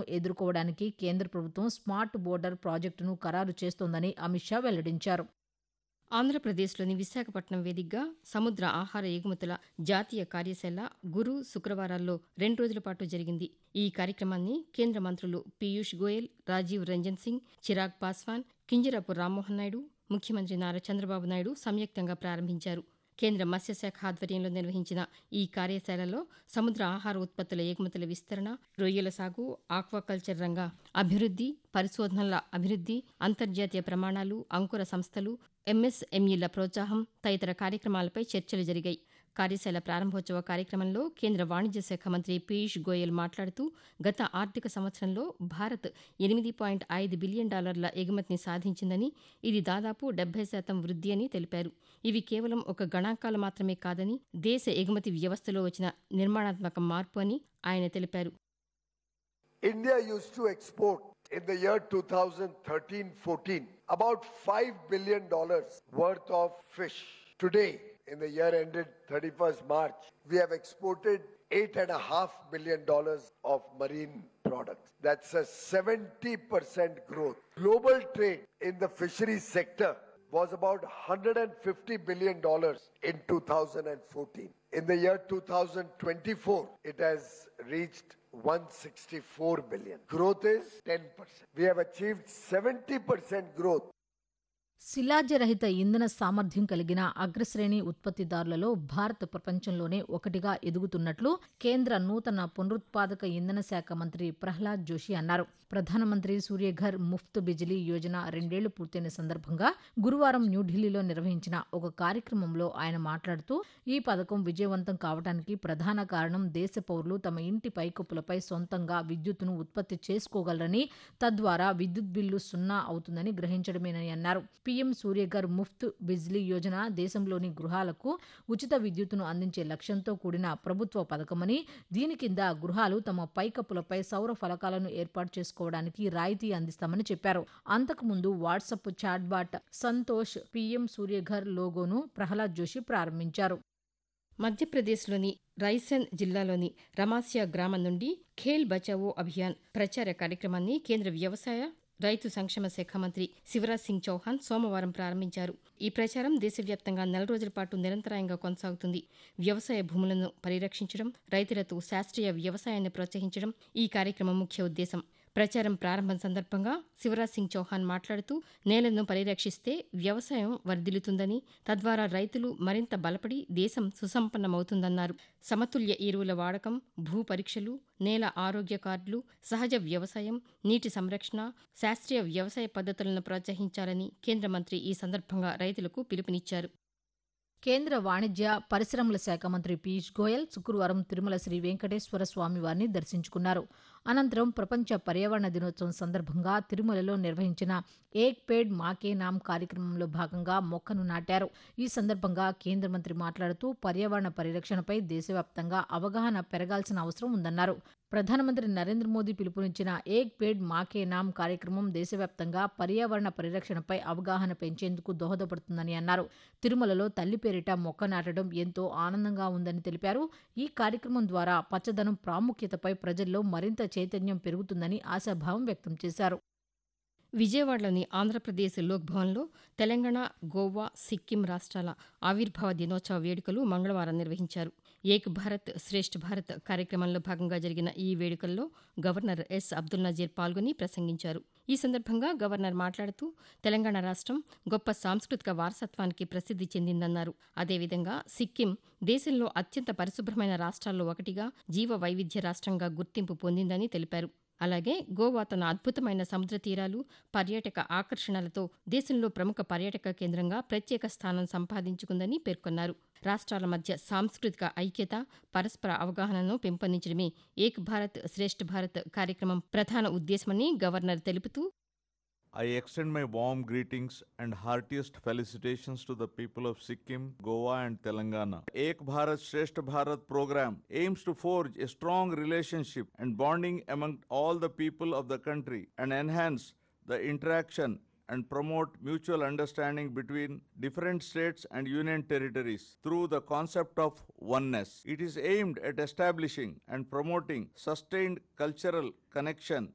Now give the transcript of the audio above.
ఎదుర్కోవడానికి కేంద్ర ప్రభుత్వం స్మార్ట్ బోర్డర్ ప్రాజెక్టును ఖరారు చేస్తోందని అమిత్ షా వెల్లడించారు ఆంధ్రప్రదేశ్లోని విశాఖపట్నం వేదికగా సముద్ర ఆహార ఎగుమతుల జాతీయ కార్యశాల గురు శుక్రవారాల్లో రెండు రోజుల పాటు జరిగింది ఈ కార్యక్రమాన్ని కేంద్ర మంత్రులు పీయూష్ గోయల్ రాజీవ్ రంజన్ సింగ్ చిరాగ్ పాస్వాన్ కింజరాపు రామ్మోహన్ నాయుడు ముఖ్యమంత్రి నారా చంద్రబాబు నాయుడు సంయుక్తంగా ప్రారంభించారు కేంద్ర మత్స్యశాఖ ఆధ్వర్యంలో నిర్వహించిన ఈ కార్యశాలలో సముద్ర ఆహార ఉత్పత్తుల ఎగుమతుల విస్తరణ రొయ్యల సాగు ఆక్వాకల్చర్ రంగ అభివృద్ది పరిశోధనల అభివృద్ది అంతర్జాతీయ ప్రమాణాలు అంకుర సంస్థలు ఎంఎస్ఎంఈల ప్రోత్సాహం తదితర కార్యక్రమాలపై చర్చలు జరిగాయి కార్యశాల ప్రారంభోత్సవ కార్యక్రమంలో కేంద్ర వాణిజ్య శాఖ మంత్రి పీయూష్ గోయల్ మాట్లాడుతూ గత ఆర్థిక సంవత్సరంలో భారత్ ఎనిమిది పాయింట్ ఐదు బిలియన్ డాలర్ల ఎగుమతిని సాధించిందని ఇది దాదాపు డెబ్బై శాతం వృద్ధి అని తెలిపారు ఇవి కేవలం ఒక గణాంకాలు మాత్రమే కాదని దేశ ఎగుమతి వ్యవస్థలో వచ్చిన నిర్మాణాత్మక మార్పు అని ఆయన తెలిపారు India used to export in the year 2013-14 about 5 billion dollars worth of fish. Today, in the year ended 31st March, we have exported eight and a half billion dollars of marine products. That's a 70% growth. Global trade in the fisheries sector was about 150 billion dollars in 2014. In the year 2024, it has reached 164 billion. Growth is 10%. We have achieved 70% growth శిలాజరహిత ఇంధన సామర్థ్యం కలిగిన అగ్రశ్రేణి ఉత్పత్తిదారులలో భారత్ ప్రపంచంలోనే ఒకటిగా ఎదుగుతున్నట్లు కేంద్ర నూతన పునరుత్పాదక ఇంధన శాఖ మంత్రి ప్రహ్లాద్ జోషి అన్నారు ప్రధానమంత్రి సూర్యఘర్ ముఫ్త్ బిజిలీ యోజన రెండేళ్లు పూర్తయిన సందర్భంగా గురువారం న్యూఢిల్లీలో నిర్వహించిన ఒక కార్యక్రమంలో ఆయన మాట్లాడుతూ ఈ పథకం విజయవంతం కావడానికి ప్రధాన కారణం దేశ పౌరులు తమ ఇంటి పైకప్పులపై సొంతంగా విద్యుత్తును ఉత్పత్తి చేసుకోగలరని తద్వారా విద్యుత్ బిల్లు సున్నా అవుతుందని గ్రహించడమేనని అన్నారు పీఎం సూర్యఘర్ ముఫ్త్ బిజ్లీ యోజన దేశంలోని గృహాలకు ఉచిత విద్యుత్తును అందించే లక్ష్యంతో కూడిన ప్రభుత్వ పథకమని దీని కింద గృహాలు తమ పైకప్పులపై సౌర ఫలకాలను ఏర్పాటు చేసుకోవడానికి రాయితీ అందిస్తామని చెప్పారు అంతకుముందు WhatsApp chatbot Santosh PM Suryaghar లోగోను ప్రహ్లాద్ జోషి ప్రారంభించారు మధ్యప్రదేశ్లోని రైసెన్ జిల్లాలోని రమాస్య గ్రామం నుండి ఖేల్ బచావో అభియాన్ ప్రచార కార్యక్రమాన్ని కేంద్ర వ్యవసాయ రైతు సంక్షేమ శాఖ మంత్రి శివరాజ్ సింగ్ చౌహాన్ సోమవారం ప్రారంభించారు ఈ ప్రచారం దేశవ్యాప్తంగా నెల రోజుల పాటు నిరంతరాయంగా కొనసాగుతుంది వ్యవసాయ భూములను పరిరక్షించడం రైతులతో శాస్త్రీయ వ్యవసాయాన్ని ప్రోత్సహించడం ఈ కార్యక్రమం ముఖ్య ఉద్దేశం ప్రచారం ప్రారంభం సందర్భంగా శివరాజ్ సింగ్ చౌహాన్ మాట్లాడుతూ నేలను పరిరక్షిస్తే వ్యవసాయం వర్ధిల్లుతుందని తద్వారా రైతులు మరింత బలపడి దేశం సుసంపన్నమవుతుందన్నారు సమతుల్య ఎరువుల వాడకం భూ పరీక్షలు నేల ఆరోగ్య కార్డులు సహజ వ్యవసాయం నీటి సంరక్షణ శాస్త్రీయ వ్యవసాయ పద్ధతులను ప్రోత్సహించాలని కేంద్ర మంత్రి ఈ సందర్భంగా రైతులకు పిలుపునిచ్చారు కేంద్ర వాణిజ్య పరిశ్రమల శాఖ మంత్రి పీయూష్ గోయల్ శుక్రవారం తిరుమల శ్రీ వెంకటేశ్వర స్వామి వారిని దర్శించుకున్నారు అనంతరం ప్రపంచ పర్యావరణ దినోత్సవం సందర్భంగా తిరుమలలో నిర్వహించిన ఏక్ పేడ్ మాకే నామ్ కార్యక్రమంలో భాగంగా మొక్కను నాటారు ఈ సందర్భంగా కేంద్ర మంత్రి మాట్లాడుతూ పర్యావరణ పరిరక్షణపై దేశవ్యాప్తంగా అవగాహన పెరగాల్సిన అవసరం ఉందన్నారు ప్రధానమంత్రి నరేంద్ర మోదీ పిలుపునిచ్చిన ఏక్ పేడ్ మాకే నామ్ కార్యక్రమం దేశవ్యాప్తంగా పర్యావరణ పరిరక్షణపై అవగాహన పెంచేందుకు దోహదపడుతుందని అన్నారు తిరుమలలో తల్లి పేరిట మొక్క నాటడం ఎంతో ఆనందంగా ఉందని తెలిపారు ఈ కార్యక్రమం ద్వారా పచ్చదనం ప్రాముఖ్యతపై ప్రజల్లో మరింత చైతన్యం పెరుగుతుందని ఆశాభావం వ్యక్తం చేశారు విజయవాడలోని ఆంధ్రప్రదేశ్ లోక్భవన్లో తెలంగాణ గోవా సిక్కిం రాష్ట్రాల ఆవిర్భావ దినోత్సవ వేడుకలు మంగళవారం నిర్వహించారు ఏక్ భారత్ శ్రేష్ఠ భారత్ కార్యక్రమంలో భాగంగా జరిగిన ఈ వేడుకల్లో గవర్నర్ ఎస్ అబ్దుల్ నజీర్ పాల్గొని ప్రసంగించారు ఈ సందర్భంగా గవర్నర్ మాట్లాడుతూ తెలంగాణ రాష్ట్రం గొప్ప సాంస్కృతిక వారసత్వానికి ప్రసిద్ది చెందిందన్నారు అదేవిధంగా సిక్కిం దేశంలో అత్యంత పరిశుభ్రమైన రాష్ట్రాల్లో ఒకటిగా జీవ వైవిధ్య రాష్ట్రంగా గుర్తింపు పొందిందని తెలిపారు అలాగే గోవా తన అద్భుతమైన సముద్ర తీరాలు పర్యాటక ఆకర్షణలతో దేశంలో ప్రముఖ పర్యాటక కేంద్రంగా ప్రత్యేక స్థానం సంపాదించుకుందని పేర్కొన్నారు రాష్ట్రాల మధ్య సాంస్కృతిక ఐక్యత పరస్పర అవగాహనను పెంపొందించడమే ఏక్ భారత్ శ్రేష్ఠ భారత్ కార్యక్రమం ప్రధాన ఉద్దేశమని గవర్నర్ తెలుపుతూ I extend my warm greetings and heartiest felicitations to the people of Sikkim, Goa, and Telangana. Ek Bharat Shresth Bharat program aims to forge a strong relationship and bonding among all the people of the country and enhance the interaction and promote mutual understanding between different states and union territories through the concept of oneness. It is aimed at establishing and promoting sustained cultural connection